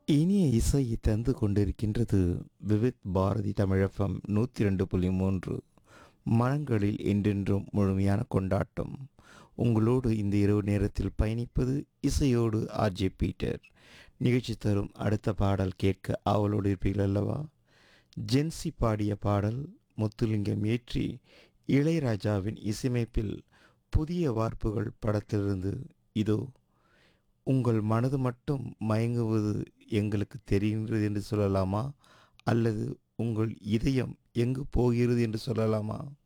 இனிய இசையை தந்து கொண்டிருக்கின்றது விவித் பாரதி தமிழகம் நூற்றி ரெண்டு புள்ளி மூன்று மனங்களில் என்றென்றும் முழுமையான கொண்டாட்டம் உங்களோடு இந்த இரவு நேரத்தில் பயணிப்பது இசையோடு ஆர்ஜே பீட்டர் நிகழ்ச்சி தரும் அடுத்த பாடல் கேட்க ஆவலோடு இருப்பீர்கள் அல்லவா ஜென்சி பாடிய பாடல் முத்துலிங்கம் ஏற்றி இளையராஜாவின் இசையமைப்பில் புதிய வார்ப்புகள் படத்திலிருந்து இதோ உங்கள் மனது மட்டும் மயங்குவது எங்களுக்கு தெரிகின்றது என்று சொல்லலாமா அல்லது உங்கள் இதயம் எங்கு போகிறது என்று சொல்லலாமா